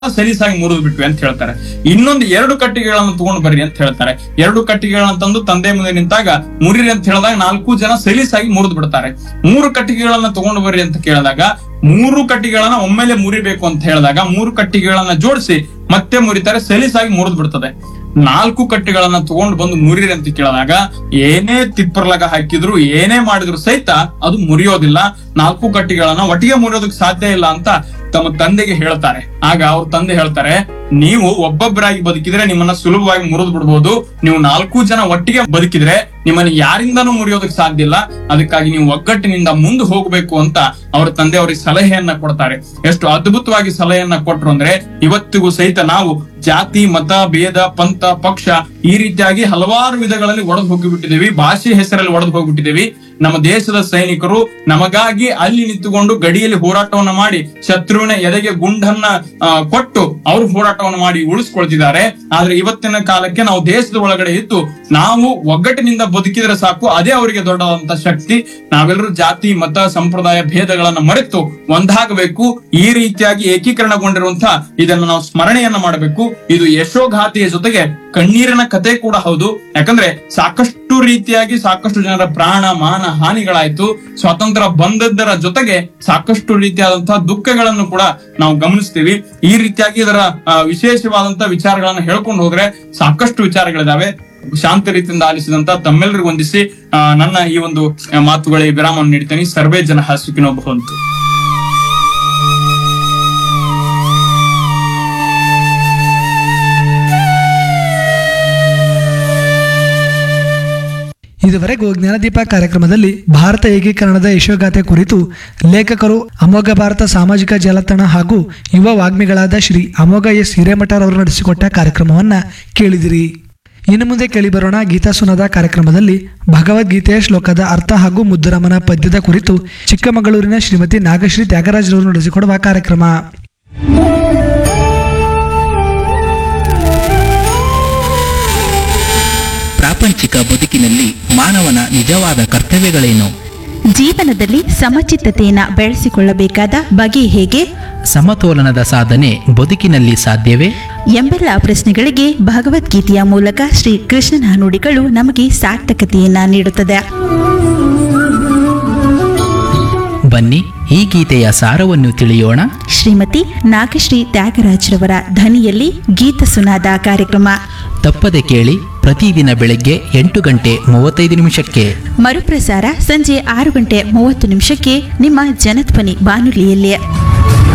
ಸಲೀಸಾಗಿ ಮುರಿದು ಬಿಟ್ವಿ ಅಂತ ಹೇಳ್ತಾರೆ ಇನ್ನೊಂದು ಎರಡು ಕಟ್ಟಿಗೆಗಳನ್ನು ತಗೊಂಡು ಬರ್ರಿ ಅಂತ ಹೇಳ್ತಾರೆ ಎರಡು ಕಟ್ಟಿಗೆಗಳನ್ನ ತಂದು ತಂದೆ ಮುಂದೆ ನಿಂತಾಗ ಮುರಿರಿ ಅಂತ ಹೇಳಿದಾಗ ನಾಲ್ಕು ಜನ ಸಲೀಸಾಗಿ ಮುರಿದು ಬಿಡ್ತಾರೆ ಮೂರು ಕಟ್ಟಿಗೆಗಳನ್ನ ತಗೊಂಡು ಬರ್ರಿ ಅಂತ ಕೇಳಿದಾಗ ಮೂರು ಕಟ್ಟಿಗೆಗಳನ್ನ ಒಮ್ಮೆಲೆ ಮುರಿಬೇಕು ಅಂತ ಹೇಳಿದಾಗ ಮೂರು ಕಟ್ಟಿಗೆಗಳನ್ನ ಜೋಡಿಸಿ ಮತ್ತೆ ಮುರಿತಾರೆ ಸಲೀಸಾಗಿ ಮುರಿದು ಬಿಡ್ತದೆ ನಾಲ್ಕು ಕಟ್ಟಿಗಳನ್ನ ತಗೊಂಡು ಬಂದು ಮುರಿರಿ ಅಂತ ಕೇಳಿದಾಗ ಏನೇ ತಿಪ್ಪರ್ಲಗ ಹಾಕಿದ್ರು ಏನೇ ಮಾಡಿದ್ರು ಸಹಿತ ಅದು ಮುರಿಯೋದಿಲ್ಲ ನಾಲ್ಕು ಕಟ್ಟಿಗಳನ್ನ ಒಟ್ಟಿಗೆ ಮುರಿಯೋದಕ್ಕೆ ಸಾಧ್ಯ ಇಲ್ಲ ಅಂತ ತಮ್ಮ ತಂದೆಗೆ ಹೇಳ್ತಾರೆ ಆಗ ಅವ್ರ ತಂದೆ ಹೇಳ್ತಾರೆ ನೀವು ಒಬ್ಬೊಬ್ಬರಾಗಿ ಬದುಕಿದ್ರೆ ನಿಮ್ಮನ್ನ ಸುಲಭವಾಗಿ ಮುರಿದು ಬಿಡ್ಬೋದು ನೀವು ನಾಲ್ಕು ಜನ ಒಟ್ಟಿಗೆ ಬದುಕಿದ್ರೆ ನಿಮ್ಮನ್ನ ಯಾರಿಂದನೂ ಮುರಿಯೋದಕ್ಕೆ ಸಾಧ್ಯ ಇಲ್ಲ ಅದಕ್ಕಾಗಿ ನೀವು ಒಗ್ಗಟ್ಟಿನಿಂದ ಮುಂದೆ ಹೋಗ್ಬೇಕು ಅಂತ ಅವ್ರ ತಂದೆ ಅವರಿಗೆ ಸಲಹೆಯನ್ನ ಕೊಡ್ತಾರೆ ಎಷ್ಟು ಅದ್ಭುತವಾಗಿ ಸಲಹೆಯನ್ನ ಕೊಟ್ರು ಅಂದ್ರೆ ಇವತ್ತಿಗೂ ಸಹಿತ ನಾವು ಜಾತಿ ಮತ ಭೇದ ಪಂಥ ಪಕ್ಷ ಈ ರೀತಿಯಾಗಿ ಹಲವಾರು ವಿಧಗಳಲ್ಲಿ ಒಡೆದು ಹೋಗಿಬಿಟ್ಟಿದ್ದೀವಿ ಭಾಷೆ ಹೆಸರಲ್ಲಿ ಒಡೆದು ಹೋಗ್ಬಿಟ್ಟಿದ್ದೀವಿ ನಮ್ಮ ದೇಶದ ಸೈನಿಕರು ನಮಗಾಗಿ ಅಲ್ಲಿ ನಿಂತುಕೊಂಡು ಗಡಿಯಲ್ಲಿ ಹೋರಾಟವನ್ನ ಮಾಡಿ ಶತ್ರುವಿನ ಎದೆಗೆ ಗುಂಡನ್ನ ಆ, ಕೊಟ್ಟು ಅವರು ಹೋರಾಟವನ್ನು ಮಾಡಿ ಉಳಿಸ್ಕೊಳ್ತಿದ್ದಾರೆ ಆದ್ರೆ ಇವತ್ತಿನ ಕಾಲಕ್ಕೆ ನಾವು ದೇಶದ ಒಳಗಡೆ ಇದ್ದು ನಾವು ಒಗ್ಗಟ್ಟಿನಿಂದ ಬದುಕಿದ್ರೆ ಸಾಕು ಅದೇ ಅವರಿಗೆ ದೊಡ್ಡದಂತ ಶಕ್ತಿ ನಾವೆಲ್ಲರೂ ಜಾತಿ ಮತ ಸಂಪ್ರದಾಯ ಭೇದಗಳನ್ನ ಮರೆತು ಒಂದಾಗಬೇಕು ಈ ರೀತಿಯಾಗಿ ಏಕೀಕರಣಗೊಂಡಿರುವಂತಹ ಇದನ್ನ ನಾವು ಸ್ಮರಣೆಯನ್ನ ಮಾಡಬೇಕು ಇದು ಯಶೋಘಾತಿಯ ಜೊತೆಗೆ ಕಣ್ಣೀರಿನ ಕತೆ ಕೂಡ ಹೌದು ಯಾಕಂದ್ರೆ ಸಾಕಷ್ಟು ರೀತಿಯಾಗಿ ಸಾಕಷ್ಟು ಜನರ ಪ್ರಾಣ ಮಾನ ಹಾನಿಗಳಾಯ್ತು ಸ್ವಾತಂತ್ರ್ಯ ಬಂದದ್ದರ ಜೊತೆಗೆ ಸಾಕಷ್ಟು ರೀತಿಯಾದಂತಹ ದುಃಖಗಳನ್ನು ಕೂಡ ನಾವು ಗಮನಿಸ್ತೀವಿ ಈ ರೀತಿಯಾಗಿ ಇದರ ಆ, ವಿಶೇಷವಾದಂತಹ ವಿಚಾರಗಳನ್ನ ಹೇಳ್ಕೊಂಡು ಹೋದ್ರೆ ಸಾಕಷ್ಟು ವಿಚಾರಗಳಿದಾವೆ ಶಾಂತ ರೀತಿಯಿಂದ ಆಲಿಸಿದಂತ ತಮ್ಮೆಲ್ಲರಿಗೂ ವಂದಿಸಿ ಆ, ನನ್ನ ಈ ಒಂದು ಆ, ಮಾತುಗಳಿಗೆ ವಿರಾಮವನ್ನು ನೀಡ್ತೇನೆ ಸರ್ವೇ ಜನ ಸುಖಿನೋ ಭವಂತು ಇದುವರೆಗೂ ಜ್ಞಾನದೀಪ ಕಾರ್ಯಕ್ರಮದಲ್ಲಿ ಭಾರತ ಏಕೀಕರಣದ ಯಶೋಗಾಥೆ ಕುರಿತು ಲೇಖಕರು ಅಮೋಘ ಭಾರತ ಸಾಮಾಜಿಕ ಜಾಲತಾಣ ಹಾಗೂ ಯುವ ವಾಗ್ಮಿಗಳಾದ ಶ್ರೀ ಅಮೋಘ ಎಸ್ ಹಿರೇಮಠರ್ ಅವರು ನಡೆಸಿಕೊಟ್ಟ ಕಾರ್ಯಕ್ರಮವನ್ನ ಕೇಳಿದಿರಿ ಇನ್ನು ಮುಂದೆ ಕೇಳಿಬರೋಣ ಗೀತಾ ಸುನದ ಕಾರ್ಯಕ್ರಮದಲ್ಲಿ ಭಗವದ್ಗೀತೆಯ ಶ್ಲೋಕದ ಅರ್ಥ ಹಾಗೂ ಮುದ್ದುರಾಮನ ಪದ್ಯದ ಕುರಿತು ಚಿಕ್ಕಮಗಳೂರಿನ ಶ್ರೀಮತಿ ನಾಗಶ್ರೀ ತ್ಯಾಗರಾಜರವರು ನಡೆಸಿಕೊಡುವ ಕಾರ್ಯಕ್ರಮ ಪ್ರಾಪಂಚಿಕ ಬದುಕಿನಲ್ಲಿ ಮಾನವನ ನಿಜವಾದ ಕರ್ತವ್ಯಗಳೇನು ಜೀವನದಲ್ಲಿ ಸಮಚಿತ್ತತೆಯನ್ನು ಬೆಳೆಸಿಕೊಳ್ಳಬೇಕಾದ ಬಗೆ ಹೇಗೆ ಸಮತೋಲನದ ಸಾಧನೆ ಬದುಕಿನಲ್ಲಿ ಸಾಧ್ಯವೇ ಎಂಬೆಲ್ಲ ಪ್ರಶ್ನೆಗಳಿಗೆ ಭಗವದ್ಗೀತೆಯ ಮೂಲಕ ಶ್ರೀ ಕೃಷ್ಣನ ನುಡಿಗಳು ನಮಗೆ ಸಾರ್ಥಕತೆಯನ್ನ ನೀಡುತ್ತದೆ ಬನ್ನಿ ಈ ಗೀತೆಯ ಸಾರವನ್ನು ತಿಳಿಯೋಣ ಶ್ರೀಮತಿ ನಾಗಶ್ರೀ ತ್ಯಾಗರಾಜ್ರವರ ಧ್ವನಿಯಲ್ಲಿ ಗೀತ ಸುನಾದ ಕಾರ್ಯಕ್ರಮ ತಪ್ಪದೆ ಕೇಳಿ ಪ್ರತಿದಿನ ಬೆಳಗ್ಗೆ ಎಂಟು ಗಂಟೆ ಮೂವತ್ತೈದು ನಿಮಿಷಕ್ಕೆ ಮರುಪ್ರಸಾರ ಸಂಜೆ ಆರು ಗಂಟೆ ಮೂವತ್ತು ನಿಮಿಷಕ್ಕೆ ನಿಮ್ಮ ಜನಧ್ವನಿ ಬಾನುಲಿಯಲ್ಲಿ